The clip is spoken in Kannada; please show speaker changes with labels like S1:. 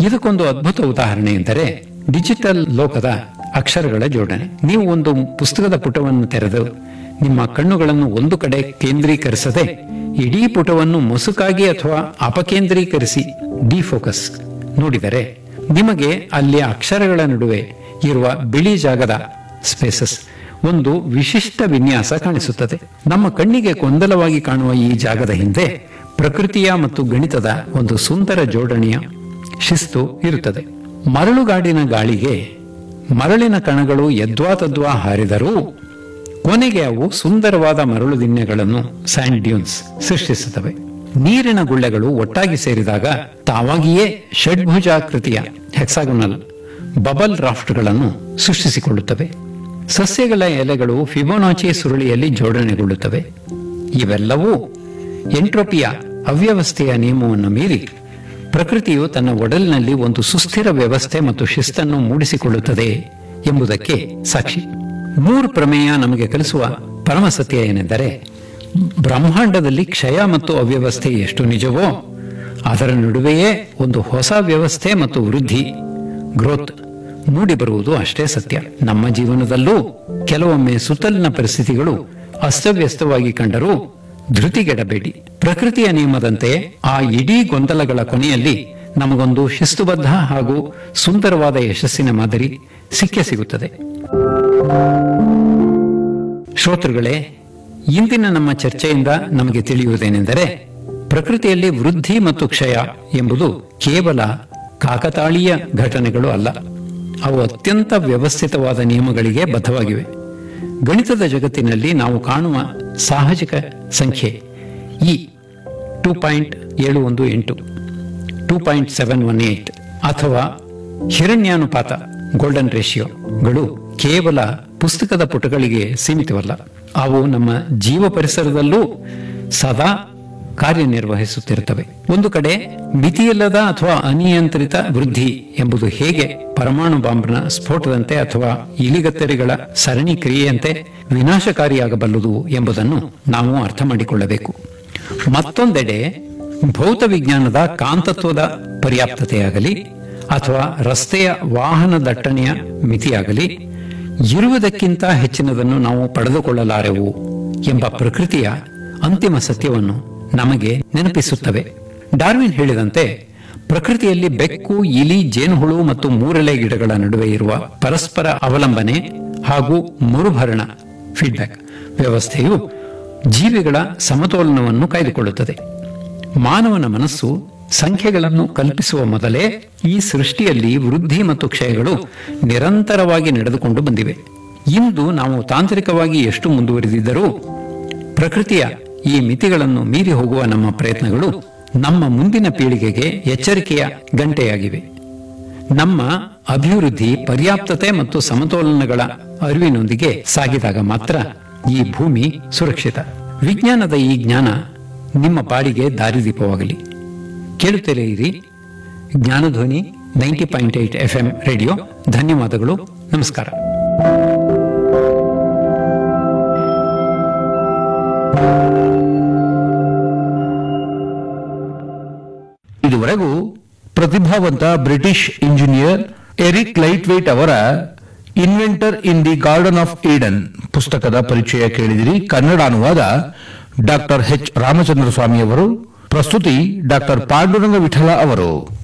S1: ಇದಕ್ಕೊಂದು ಅದ್ಭುತ ಉದಾಹರಣೆ ಎಂದರೆ ಡಿಜಿಟಲ್ ಲೋಕದ ಅಕ್ಷರಗಳ ಜೋಡಣೆ ನೀವು ಒಂದು ಪುಸ್ತಕದ ಪುಟವನ್ನು ತೆರೆದು ನಿಮ್ಮ ಕಣ್ಣುಗಳನ್ನು ಒಂದು ಕಡೆ ಕೇಂದ್ರೀಕರಿಸದೆ ಇಡೀ ಪುಟವನ್ನು ಮೊಸುಕಾಗಿ ಅಥವಾ ಅಪಕೇಂದ್ರೀಕರಿಸಿ ಡಿಫೋಕಸ್ ನೋಡಿದರೆ ನಿಮಗೆ ಅಲ್ಲಿ ಅಕ್ಷರಗಳ ನಡುವೆ ಇರುವ ಬಿಳಿ ಜಾಗದ ಸ್ಪೇಸಸ್ ಒಂದು ವಿಶಿಷ್ಟ ವಿನ್ಯಾಸ ಕಾಣಿಸುತ್ತದೆ ನಮ್ಮ ಕಣ್ಣಿಗೆ ಗೊಂದಲವಾಗಿ ಕಾಣುವ ಈ ಜಾಗದ ಹಿಂದೆ ಪ್ರಕೃತಿಯ ಮತ್ತು ಗಣಿತದ ಒಂದು ಸುಂದರ ಜೋಡಣೆಯ ಶಿಸ್ತು ಇರುತ್ತದೆ ಮರಳುಗಾಡಿನ ಗಾಳಿಗೆ ಮರಳಿನ ಕಣಗಳು ಯದ್ವಾ ತದ್ವಾ ಹಾರಿದರೂ ಕೊನೆಗೆ ಅವು ಸುಂದರವಾದ ಮರಳು ದಿಣ್ಣೆಗಳನ್ನು ಸ್ಯಾಂಡ್ ಡ್ಯೂನ್ಸ್ ಸೃಷ್ಟಿಸುತ್ತವೆ ನೀರಿನ ಗುಳ್ಳೆಗಳು ಒಟ್ಟಾಗಿ ಸೇರಿದಾಗ ತಾವಾಗಿಯೇ ಷಡ್ಭುಜಾಕೃತಿಯ ಹೆಕ್ಸಾಗೊನಲ್ ಬಬಲ್ ರಾಫ್ಟ್ಗಳನ್ನು ಸೃಷ್ಟಿಸಿಕೊಳ್ಳುತ್ತವೆ ಸಸ್ಯಗಳ ಎಲೆಗಳು ಫಿಬೋನಾಚಿ ಸುರುಳಿಯಲ್ಲಿ ಜೋಡಣೆಗೊಳ್ಳುತ್ತವೆ ಇವೆಲ್ಲವೂ ಎಂಟ್ರೋಪಿಯ ಅವ್ಯವಸ್ಥೆಯ ನಿಯಮವನ್ನು ಮೀರಿ ಪ್ರಕೃತಿಯು ತನ್ನ ಒಡಲಿನಲ್ಲಿ ಒಂದು ಸುಸ್ಥಿರ ವ್ಯವಸ್ಥೆ ಮತ್ತು ಶಿಸ್ತನ್ನು ಮೂಡಿಸಿಕೊಳ್ಳುತ್ತದೆ ಎಂಬುದಕ್ಕೆ ಸಾಕ್ಷಿ ಮೂರು ಪ್ರಮೇಯ ನಮಗೆ ಕಲಿಸುವ ಪರಮ ಸತ್ಯ ಏನೆಂದರೆ ಬ್ರಹ್ಮಾಂಡದಲ್ಲಿ ಕ್ಷಯ ಮತ್ತು ಅವ್ಯವಸ್ಥೆ ಎಷ್ಟು ನಿಜವೋ ಅದರ ನಡುವೆಯೇ ಒಂದು ಹೊಸ ವ್ಯವಸ್ಥೆ ಮತ್ತು ವೃದ್ಧಿ ಗ್ರೋತ್ ಮೂಡಿ ಬರುವುದು ಅಷ್ಟೇ ಸತ್ಯ ನಮ್ಮ ಜೀವನದಲ್ಲೂ ಕೆಲವೊಮ್ಮೆ ಸುತ್ತಲಿನ ಪರಿಸ್ಥಿತಿಗಳು ಅಸ್ತವ್ಯಸ್ತವಾಗಿ ಕಂಡರೂ ಧೃತಿಗೆಡಬೇಡಿ ಪ್ರಕೃತಿಯ ನಿಯಮದಂತೆ ಆ ಇಡೀ ಗೊಂದಲಗಳ ಕೊನೆಯಲ್ಲಿ ನಮಗೊಂದು ಶಿಸ್ತುಬದ್ಧ ಹಾಗೂ ಸುಂದರವಾದ ಯಶಸ್ಸಿನ ಮಾದರಿ ಸಿಕ್ಕೇ ಸಿಗುತ್ತದೆ ಶ್ರೋತೃಗಳೇ ಇಂದಿನ ನಮ್ಮ ಚರ್ಚೆಯಿಂದ ನಮಗೆ ತಿಳಿಯುವುದೇನೆಂದರೆ ಪ್ರಕೃತಿಯಲ್ಲಿ ವೃದ್ಧಿ ಮತ್ತು ಕ್ಷಯ ಎಂಬುದು ಕೇವಲ ಕಾಕತಾಳೀಯ ಘಟನೆಗಳು ಅಲ್ಲ ಅವು ಅತ್ಯಂತ ವ್ಯವಸ್ಥಿತವಾದ ನಿಯಮಗಳಿಗೆ ಬದ್ಧವಾಗಿವೆ ಗಣಿತದ ಜಗತ್ತಿನಲ್ಲಿ ನಾವು ಕಾಣುವ ಸಾಹಜಿಕ ಸಂಖ್ಯೆ ಇ ಟೂ ಪಾಯಿಂಟ್ ಏಳು ಒಂದು ಎಂಟು two point seven one eight ಅಥವಾ ಹಿರಣ್ಯಾನುಪಾತ ಗೋಲ್ಡನ್ ರೇಷಿಯೋಗಳು ಕೇವಲ ಪುಸ್ತಕದ ಪುಟಗಳಿಗೆ ಸೀಮಿತವಲ್ಲ ಅವು ನಮ್ಮ ಜೀವ ಪರಿಸರದಲ್ಲೂ ಸದಾ ಕಾರ್ಯನಿರ್ವಹಿಸುತ್ತಿರುತ್ತವೆ ಒಂದು ಕಡೆ ಮಿತಿಯಿಲ್ಲದ ಅಥವಾ ಅನಿಯಂತ್ರಿತ ವೃದ್ಧಿ ಎಂಬುದು ಹೇಗೆ ಪರಮಾಣು ಬಾಂಬ್ನ ಸ್ಫೋಟದಂತೆ ಅಥವಾ ಇಲಿಗತ್ತರಿಗಳ ಸರಣಿ ಕ್ರಿಯೆಯಂತೆ ವಿನಾಶಕಾರಿಯಾಗಬಲ್ಲದು ಎಂಬುದನ್ನು ನಾವು ಅರ್ಥ ಮಾಡಿಕೊಳ್ಳಬೇಕು ಮತ್ತೊಂದೆಡೆ ಭೌತ ವಿಜ್ಞಾನದ ಕಾಂತತ್ವದ ಪರ್ಯಾಪ್ತತೆಯಾಗಲಿ ಅಥವಾ ರಸ್ತೆಯ ವಾಹನ ದಟ್ಟಣೆಯ ಮಿತಿಯಾಗಲಿ ಇರುವುದಕ್ಕಿಂತ ಹೆಚ್ಚಿನದನ್ನು ನಾವು ಪಡೆದುಕೊಳ್ಳಲಾರೆವು ಎಂಬ ಪ್ರಕೃತಿಯ ಅಂತಿಮ ಸತ್ಯವನ್ನು ನಮಗೆ ನೆನಪಿಸುತ್ತವೆ ಡಾರ್ವಿನ್ ಹೇಳಿದಂತೆ ಪ್ರಕೃತಿಯಲ್ಲಿ ಬೆಕ್ಕು ಇಲಿ ಜೇನುಹುಳು ಮತ್ತು ಮೂರೆಲೆ ಗಿಡಗಳ ನಡುವೆ ಇರುವ ಪರಸ್ಪರ ಅವಲಂಬನೆ ಹಾಗೂ ಮರುಭರಣ ಫೀಡ್ಬ್ಯಾಕ್ ವ್ಯವಸ್ಥೆಯು ಜೀವಿಗಳ ಸಮತೋಲನವನ್ನು ಕಾಯ್ದುಕೊಳ್ಳುತ್ತದೆ ಮಾನವನ ಮನಸ್ಸು ಸಂಖ್ಯೆಗಳನ್ನು ಕಲ್ಪಿಸುವ ಮೊದಲೇ ಈ ಸೃಷ್ಟಿಯಲ್ಲಿ ವೃದ್ಧಿ ಮತ್ತು ಕ್ಷಯಗಳು ನಿರಂತರವಾಗಿ ನಡೆದುಕೊಂಡು ಬಂದಿವೆ ಇಂದು ನಾವು ತಾಂತ್ರಿಕವಾಗಿ ಎಷ್ಟು ಮುಂದುವರಿದಿದ್ದರೂ ಪ್ರಕೃತಿಯ ಈ ಮಿತಿಗಳನ್ನು ಮೀರಿ ಹೋಗುವ ನಮ್ಮ ಪ್ರಯತ್ನಗಳು ನಮ್ಮ ಮುಂದಿನ ಪೀಳಿಗೆಗೆ ಎಚ್ಚರಿಕೆಯ ಗಂಟೆಯಾಗಿವೆ ನಮ್ಮ ಅಭಿವೃದ್ಧಿ ಪರ್ಯಾಪ್ತತೆ ಮತ್ತು ಸಮತೋಲನಗಳ ಅರಿವಿನೊಂದಿಗೆ ಸಾಗಿದಾಗ ಮಾತ್ರ ಈ ಭೂಮಿ ಸುರಕ್ಷಿತ ವಿಜ್ಞಾನದ ಈ ಜ್ಞಾನ ನಿಮ್ಮ ಪಾಡಿಗೆ ದಾರಿದೀಪವಾಗಲಿ ಕೇಳುತ್ತಲೇ ಇರಿ Jnanadhwani ninety point eight F M radio ಧನ್ಯವಾದಗಳು ನಮಸ್ಕಾರ
S2: ಇದುವರೆಗೂ ಪ್ರತಿಭಾವಂತ British engineer Eric Laithwaite ಅವರ inventor in the garden of Eden ಪುಸ್ತಕದ ಪರಿಚಯ ಕೇಳಿದಿರಿ ಕನ್ನಡ ಅನುವಾದ ಡಾಕ್ಟರ್ ಎಚ್ ರಾಮಚಂದ್ರ ಸ್ವಾಮಿ ಅವರು ಪ್ರಸ್ತುತಿ ಡಾಕ್ಟರ್ ಪಾಂಡುರಂಗ ವಿಠಲ ಅವರು